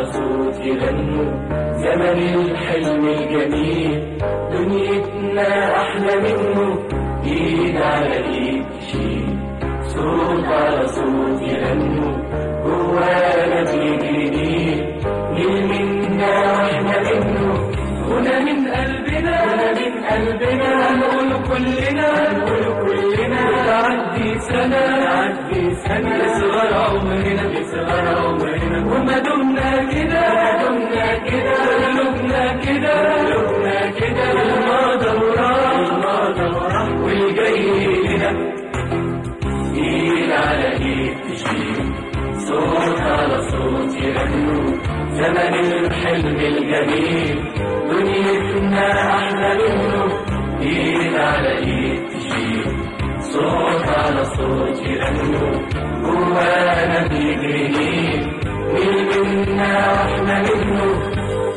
على صوت يغنوا زمن الحلم الجميل دنيتنا أحلى منه إيد على إيد تشيل صوت على صوت يغنوا جوانا بيجري نيل نيل منا واحنا منه هنا من قلبنا هنا من قلبنا هنقول كلنا هنقول كلنا تعدي سنة تعدي سنة يصغر عمرنا يصغر عمرنا وما دمنا كده ما دمنا كده قلوبنا كده قلوبنا كده الماضي وراح الماضي وراح والجاي لنا ايد على ايد تشيل صوت على صوت يغنوا زمن الحلم الجميل دنيتنا احلى منه ايد على ايد تشيل صوت على صوت يغنوا جوانا بيجري نيل نيل منا واحنا منه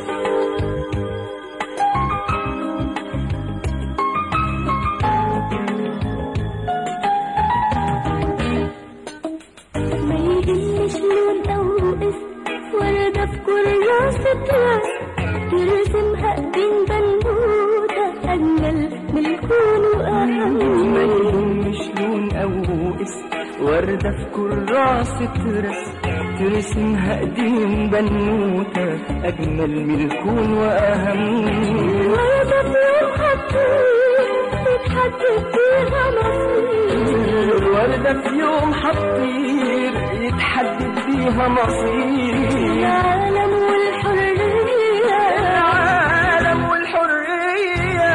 ما يهمش لون أو اسم وردة في كراسة راس ترسمها ايدين بنوتة أجمل من الكون وأهم ما يهمش لون أو اسم وردة في كراسة رسم ترسمها ايدين بنوتة أجمل من الكون وأهم وردة في يوم حطيت تتحدد فيها مصير وردة في يوم حطير يتحدد بيها مصير العالم والحرية العالم والحرية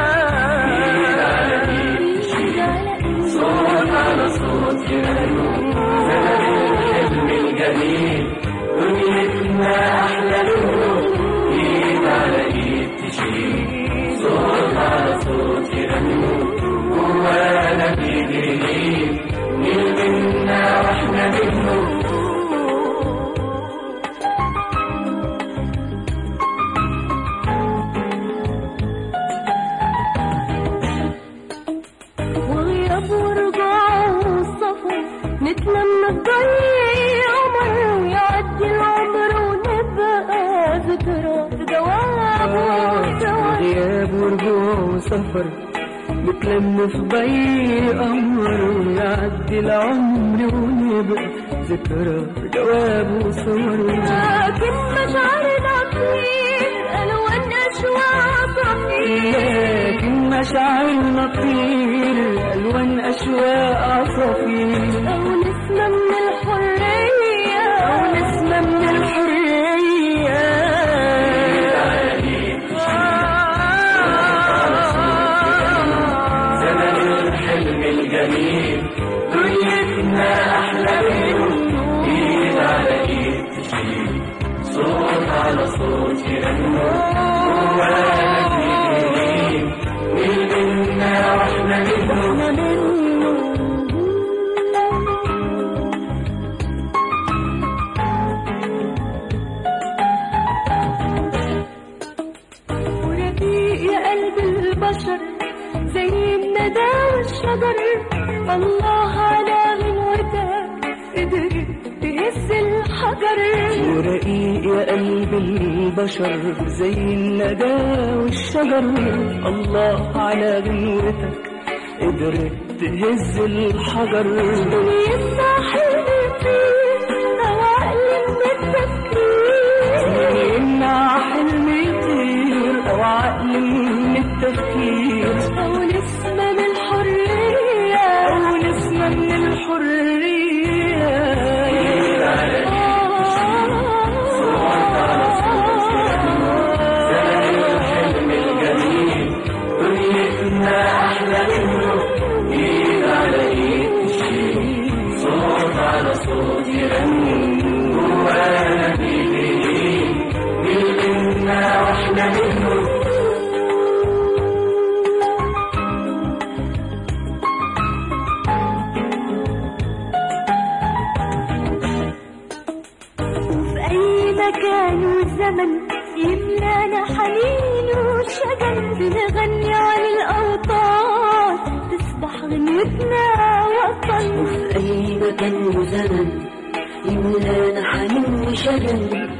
صوت على صوت يغنوا زمن الحلم الجميل دنيتنا أحلى منه إيد على إيد تشيل صوت على صوت يغنوا جوانا بيجري نيل نيل منا وإحنا منه وغياب ورجوع وصفو نتلم الضي عمر ويعدي العمر ونبقى ذكرى في جواب وجواب غياب ورجوع وسفر نتلم في ضي قمر ويعدي العمر ونبقى ذكرى في جواب وصور لكن مشاعرنا فيه ألوان أشواق صفير لكن مشاعرنا طير ألوان أشواق عصافير أو نسمة من الحرية أو نسمة من الحرية زمن الحلم الجميل دنيتنا أحلى منه إيد على إيد تشيل صوت على صوت يغنوا جوانا بيجري نيل منا وإحنا منه ورقيق يا قلب البشر زي الندى والشجر الله على غنوتك قدرت تهز الحجر ورقيق يا قلب البشر زي الندى والشجر الله على غنوتك قدرت تهز الحجر دنيتنا حلم فيه أو عقل من التفكير يمنع حلم يطير أو عقل من التفكير أو نسمة من الحرية أو نسمة من الحرية زمن الحلم الجميل دنيتنا أحلى منه إيد على إيد تشيل صوت على صوت يغني جوانا بيجري نيل منا وإحنا منه في أي مكان وزمن يملانا حنين وشجن بنغني عن الأوطان تصبح غنوتنا وطن في أي مكان وزمن يملانا حنين وشجن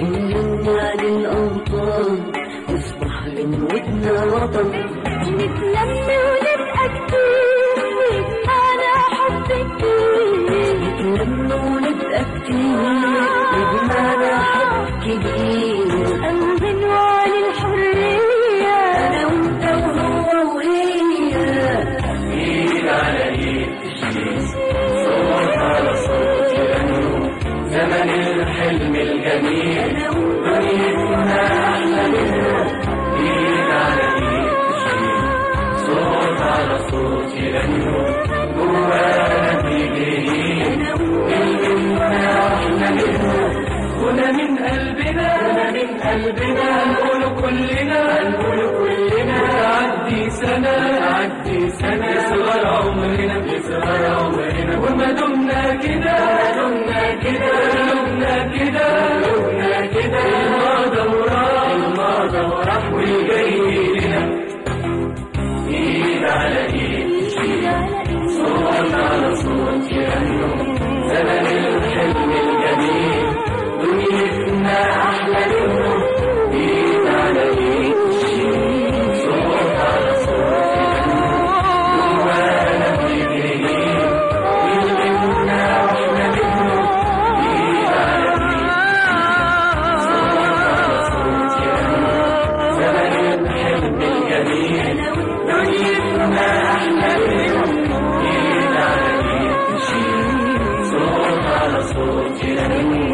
نغني عن الأوطان تصبح غنوتنا وطن نتلم ونبقى كتير ويجمعنا حب كتير نتلم ونبقى كتير يجمعنا حب كبير أنغنوا عن الحرية أنا وأنت وهو وهي ايد على ايد تشيل صوت على صوت يغنوا زمن الحلم الجميل دنيتنا احلى منه ايد على ايد تشيل صوت على صوت يغنوا جوانا في جديد كلمتنا احلى منه هنا من قلبنا هنا من قلبنا نقول كلنا نقول كلنا تعدي سنة تعدي سنة يصغر عمرنا يصغر عمرنا وما دمنا كده دمنا كده دمنا كده دمنا كده الماضي وراح الماضي وراح والجاي لنا ايد على ايد تشيل صوت على صوت يغنوا زمن الحلم الجميل دنيتنا احلى منه ايد على ايد تشيل صوت على صوت يغنوا جوانا في جديد كلمتنا احلى منه ايد على ايد صوت على صوت يغنوا زمن الحلم الجميل دنيتنا احلى منه ايد على ايد تشيل صوت على صوت يغني